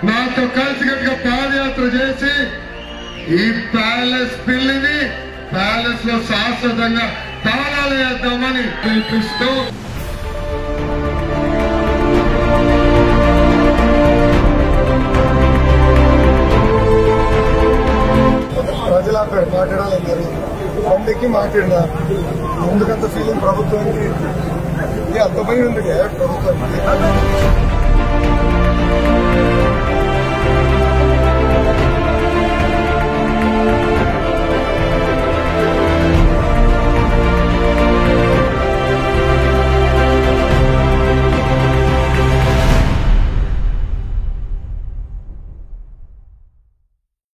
నాతో కలిసికట్టుగా పాదయాత్ర చేసి ఈ ప్యాలెస్ పిల్లిని ప్యాలెస్ లో శాశ్వతంగా తాళాలు వేద్దామని పిలిపిస్తూ ప్రజల అక్కడ మాట్లాడాలన్నారు మందికి మాట్లాడినా ఎందుకంత ఫీలింగ్ ప్రభుత్వానికి ఇది అంత భయం ఉంది కదా ప్రభుత్వానికి